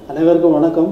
அனைவருக்கும் வணக்கம்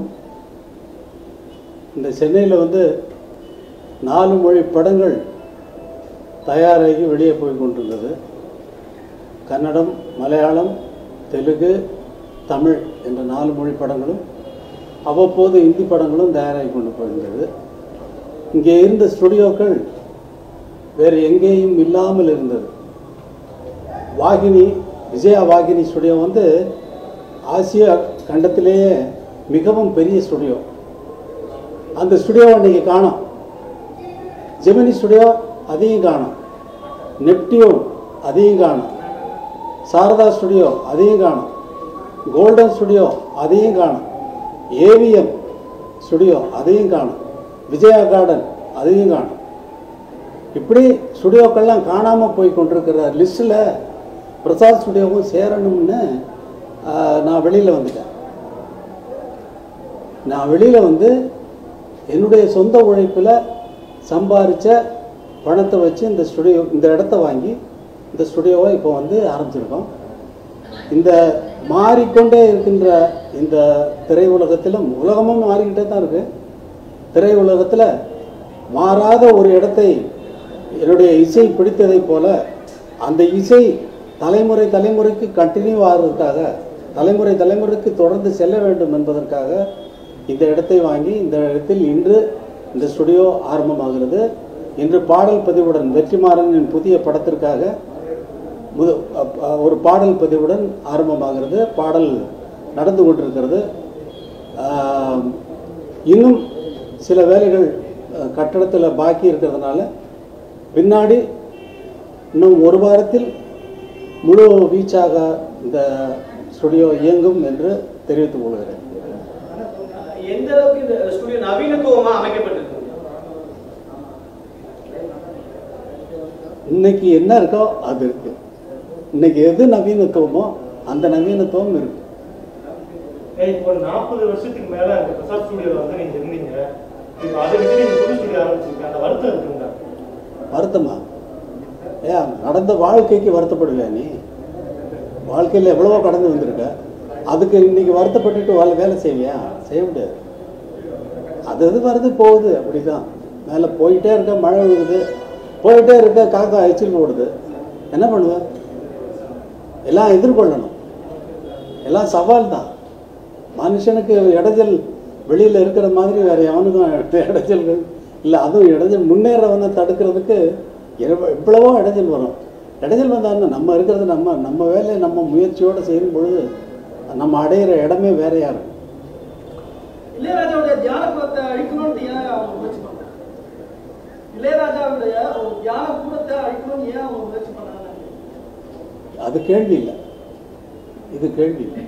இந்த சென்னையில் வந்து நாலு மொழி படங்கள் தயாராகி வெளியே போய் கொண்டிருந்தது கன்னடம் மலையாளம் தெலுங்கு தமிழ் என்ற நாலு மொழி படங்களும் அவ்வப்போது இந்தி படங்களும் தயாராகி கொண்டு போயிருந்தது இங்கே இருந்த ஸ்டுடியோக்கள் வேறு எங்கேயும் இல்லாமல் இருந்தது வாகினி விஜயா வாகினி ஸ்டுடியோ வந்து ஆசியா கண்டத்திலேயே மிகவும் பெரிய ஸ்டுடியோ அந்த ஸ்டுடியோவை நீங்கள் காணோம் ஜெமினி ஸ்டுடியோ அதையும் காணோம் நெப்டியூன் அதையும் காணோம் சாரதா ஸ்டுடியோ அதையும் காணோம் கோல்டன் ஸ்டுடியோ அதையும் காணோம் ஏவிஎம் ஸ்டுடியோ அதையும் காணோம் விஜயா கார்டன் அதையும் காணோம் இப்படி ஸ்டுடியோக்கள்லாம் காணாமல் போய் கொண்டிருக்கிற லிஸ்ட்டில் பிரசாத் ஸ்டுடியோவும் சேரணும்னு ஆஹ், நான் வெளியில் வந்துட்டேன் நான் வெளியில் வந்து என்னுடைய சொந்த உழைப்பில் சம்பாரித்த பணத்தை வச்சு இந்த ஸ்டுடியோ இந்த இடத்த வாங்கி இந்த ஸ்டுடியோவை இப்போ வந்து ஆரம்பிச்சிருக்கோம் இந்த மாறிக்கொண்டே இருக்கின்ற இந்த திரையுலகத்திலும் உலகமும் மாறிக்கிட்டே தான் இருக்கு திரையுலகத்தில் மாறாத ஒரு இடத்தை என்னுடைய இசை பிடித்ததைப் போல அந்த இசை தலைமுறை தலைமுறைக்கு கண்டினியூ ஆகிறதுக்காக தலைமுறை தலைமுறைக்கு தொடர்ந்து செல்ல வேண்டும் என்பதற்காக இந்த இடத்தை வாங்கி இந்த இடத்தில் இன்று இந்த ஸ்டுடியோ ஆரம்பமாகிறது இன்று பாடல் பதிவுடன் வெற்றிமாறனின் புதிய படத்திற்காக முத அப்- அ- ஒரு பாடல் பதிவுடன் ஆரம்பமாகிறது பாடல் நடந்து கொண்டிருக்கிறது ஆம், இன்னும் சில வேலைகள் கட்டடத்தில் பாக்கி இருக்கிறதுனால பின்னாடி இன்னும் ஒரு வாரத்தில் முழு வீச்சாக இந்த ஸ்டுடியோ இயங்கும் என்று தெரிவித்துக் கொள்கிறேன் எந்த அளவுக்கு இந்த ஸ்டுடியோ நவீனத்துவமா அமைக்கப்பட்டிருக்கு இன்னைக்கு என்ன இருக்கோ அது இருக்கு இன்னைக்கு எது நவீனத்துவமோ அந்த நவீனத்துவம் இருக்கு ஏய், இப்போ ஒரு நாற்பது வருஷத்துக்கு மேல அந்த பிரசாத் ஸ்டுடியோல வந்து நீங்க இருந்தீங்க இப்போ அதை விட்டு நீங்க புது ஸ்டுடியோ ஆரம்பிச்சிருக்கீங்க அந்த வருத்தம் இருக்குங்க வருத்தமா ஏன் நடந்த வாழ்க்கைக்கு வருத்தப்படுவியா நீ வாழ்க்கையில் எவ்வளவோ கடந்து வந்திருக்க அதுக்கு இன்னைக்கு வருத்தப்பட்டுட்டு வேலை வேலை செய்வியா செய்ய முடியாது அது அது வருது போகுது அப்படிதான் மேலே போயிட்டே இருக்க மழை விழுகுது போயிட்டே இருக்க காக்கா எச்சில் போடுது என்ன பண்ணுவ எல்லாம் எதிர்கொள்ளணும் எல்லாம் சவால் தான் மனுஷனுக்கு இடைஞ்சல் வெளியில் இருக்கிற மாதிரி வேற எவனுக்கும் இடைஞ்சல்கள் இல்லை அதுவும் இடைஞ்சல் முன்னேறவனை தடுக்கிறதுக்கு எவ்வ- எவ்வளவோ இடைஞ்சல் வரும் இடைஞ்சல் வந்தால் நம்ம இருக்கிறது நம்ம நம்ம வேலையை நம்ம முயற்சியோடு செய்யும் பொழுது நம்ம அடையிற இடமே வேறையா இருக்கும் இளையராஜாவுடைய தியான குலத்தை அழிக்கணும்னு ஏன் அவங்க முயற்சி பண்ணாங்க இளையராஜாவுடைய ஒரு தியான கூடத்தை அழிக்கணும்னு ஏன் அவங்க முயற்சி பண்ணாங்க அது கேள்வி இல்லை இது கேள்வி இல்லை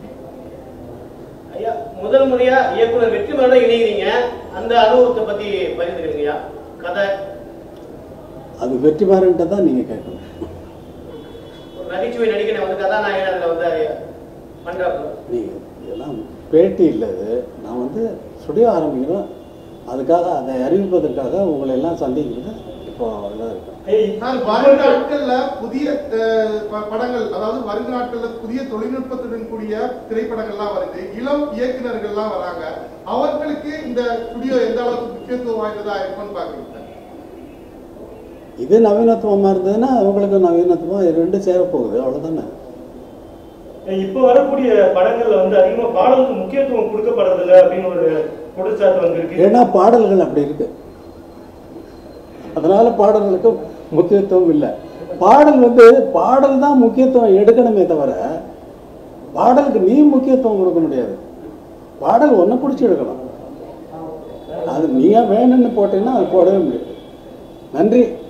ஐயா முதல் முறையா இயக்குனர் வெற்றிமாறனோட இணைகிறீங்க அந்த அனுபவத்தை பத்தி பகிர்ந்துக்கிறீங்கய்யா கதை அது வெற்றிமாறன்ட்ட தான் நீங்கள் கேட்கணும் ஒரு நகைச்சுவை நடிகனை வந்து கதாநாயகன் அதுல வந்து பண்றாப்புல நீங்கள் இதெல்லாம் பேட்டி இல்லை இது நான் வந்து ஸ்டுடியோ ஆரம்பிக்கிறோம் அதுக்காக அதை அறிவிப்பதற்காக உங்களை எல்லாம் சந்திக்கிறது இப்போ இதாக இருக்கும் ஏய், சார் வருங்காட்கள்ல புதிய அஹ், ப- படங்கள் அதாவது வருங்காட்கள்ல புதிய தொழில்நுட்பத்துடன் கூடிய திரைப்படங்கள்லாம் வருது இளம் இயக்குனர்கள்லாம் வராங்க அவர்களுக்கு இந்த ஸ்டுடியோ எந்த அளவுக்கு முக்கியத்துவம் வாய்ந்ததா இருக்கும்னு பாக்குறீங்க சார் இது நவீனத்துவமாக இருந்ததுன்னா உங்களுக்கு நவீனத்துவம் இது ரெண்டும் சேரப்போகுது அவ்வளோதானே ஏய், இப்போ வரக்கூடிய படங்கள்ல வந்து அதிகமா பாடலுக்கு முக்கியத்துவம் கொடுக்கப்படுறதில்ல அப்படின்னு ஒரு குற்றச்சாட்டு வந்திருக்கு ஏன்னா பாடல்கள் அப்படி இருக்கு அதனால பாடல்களுக்கு முக்கியத்துவம் இல்லை பாடல் வந்து பாடல் தான் முக்கியத்துவம் எடுக்கணுமே தவிர பாடலுக்கு நீ முக்கியத்துவம் கொடுக்க முடியாது பாடல் ஒன்றை பிடிச்சி எடுக்கணும் அது நீயா வேணும்னு போட்டீங்கன்னா அது போடவே முடியாது நன்றி